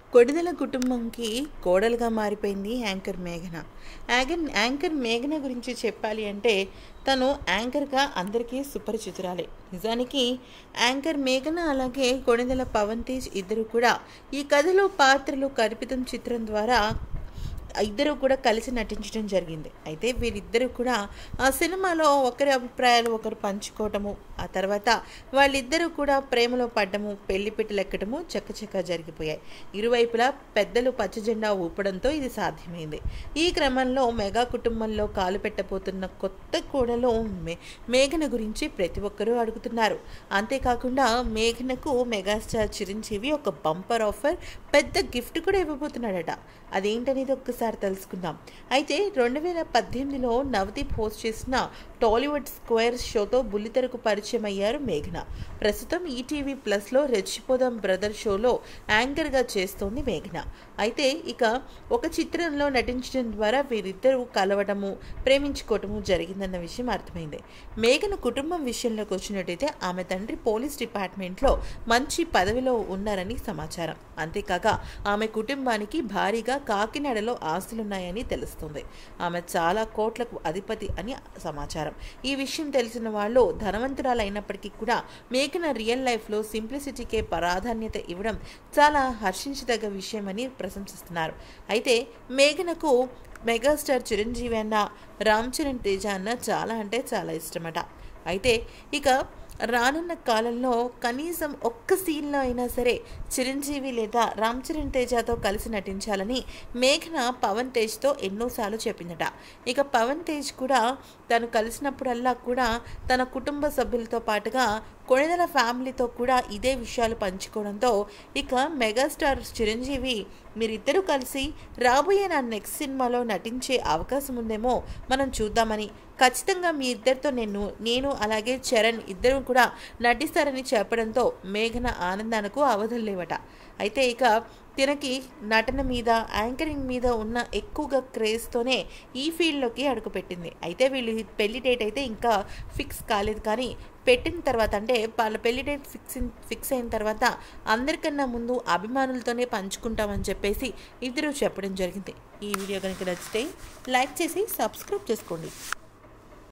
కొడిదల కుటుంబంకి కోడలుగా మారిపోయింది యాంకర్ మేఘన యాంకర్ యాంకర్ మేఘన గురించి చెప్పాలి అంటే తను యాంకర్గా అందరికీ సుపరిచితురాలే నిజానికి యాంకర్ మేఘన అలాగే కొణిదెల పవన్ తేజ్ ఇద్దరు కూడా ఈ కథలో పాత్రలు కల్పితం చిత్రం ద్వారా ఇద్దరు కూడా కలిసి నటించడం జరిగింది అయితే వీరిద్దరూ కూడా ఆ సినిమాలో ఒకరి అభిప్రాయాలు ఒకరు పంచుకోవటము ఆ తర్వాత వాళ్ళిద్దరూ కూడా ప్రేమలో పడ్డము పెళ్లి పెట్టలెక్కడము చక్కచక్క జరిగిపోయాయి ఇరువైపులా పెద్దలు పచ్చజెండా ఊపడంతో ఇది సాధ్యమైంది ఈ క్రమంలో మెగా కుటుంబంలో కాలు పెట్టబోతున్న కొత్త కోడలో మే మేఘన గురించి ప్రతి ఒక్కరూ అడుగుతున్నారు అంతేకాకుండా మేఘనకు మెగాస్టార్ చిరంజీవి ఒక బంపర్ ఆఫర్ పెద్ద గిఫ్ట్ కూడా ఇవ్వబోతున్నాడట అదేంటనేది ఒక్కసారి తెలుసుకుందాం అయితే రెండు వేల పద్దెనిమిదిలో నవదీప్ హోస్ట్ చేసిన టాలీవుడ్ స్క్వేర్ షోతో బుల్లితెరకు పరిచయం అయ్యారు మేఘన ప్రస్తుతం ఈటీవీ ప్లస్లో రెచ్చిపోదాం బ్రదర్ షోలో యాంకర్గా చేస్తోంది మేఘన అయితే ఇక ఒక చిత్రంలో నటించడం ద్వారా వీరిద్దరూ కలవడము ప్రేమించుకోవటము జరిగిందన్న విషయం అర్థమైంది మేఘన కుటుంబం విషయంలోకి వచ్చినట్టయితే ఆమె తండ్రి పోలీస్ డిపార్ట్మెంట్లో మంచి పదవిలో ఉన్నారని సమాచారం అంతేకాక ఆమె కుటుంబానికి భారీగా కాకినాడలో ఆస్తులున్నాయని తెలుస్తుంది ఆమె చాలా కోట్లకు అధిపతి అని సమాచారం ఈ విషయం తెలిసిన వాళ్ళు ధనవంతురాలైనప్పటికీ కూడా మేఘన రియల్ లైఫ్లో సింప్లిసిటీకే ప్రాధాన్యత ఇవ్వడం చాలా హర్షించదగ్గ విషయమని ప్రశంసిస్తున్నారు అయితే మేఘనకు మెగాస్టార్ చిరంజీవి అన్న రామ్ చరణ్ తేజ అన్న చాలా అంటే చాలా ఇష్టమట అయితే ఇక రానున్న కాలంలో కనీసం ఒక్క సీన్లో అయినా సరే చిరంజీవి లేదా రామ్ చరణ్ తేజతో కలిసి నటించాలని మేఘన పవన్ తేజ్తో ఎన్నోసార్లు చెప్పిందట ఇక పవన్ తేజ్ కూడా తను కలిసినప్పుడల్లా కూడా తన కుటుంబ సభ్యులతో పాటుగా కొణిదల ఫ్యామిలీతో కూడా ఇదే విషయాలు పంచుకోవడంతో ఇక మెగాస్టార్ చిరంజీవి మీరిద్దరూ కలిసి రాబోయే నా నెక్స్ట్ సినిమాలో నటించే అవకాశం ఉందేమో మనం చూద్దామని ఖచ్చితంగా మీ ఇద్దరితో నేను నేను అలాగే చరణ్ ఇద్దరు కూడా నటిస్తారని చెప్పడంతో మేఘన ఆనందానికి అవధులు లేవట అయితే ఇక తినకి నటన మీద యాంకరింగ్ మీద ఉన్న ఎక్కువగా క్రేజ్తోనే ఈ ఫీల్డ్లోకి అడుగుపెట్టింది అయితే వీళ్ళు పెళ్లి డేట్ అయితే ఇంకా ఫిక్స్ కాలేదు కానీ పెట్టిన తర్వాత అంటే వాళ్ళ పెళ్లి డేట్ ఫిక్స్ ఫిక్స్ అయిన తర్వాత అందరికన్నా ముందు అభిమానులతోనే పంచుకుంటామని చెప్పేసి ఇద్దరు చెప్పడం జరిగింది ఈ వీడియో కనుక నచ్చితే లైక్ చేసి సబ్స్క్రైబ్ చేసుకోండి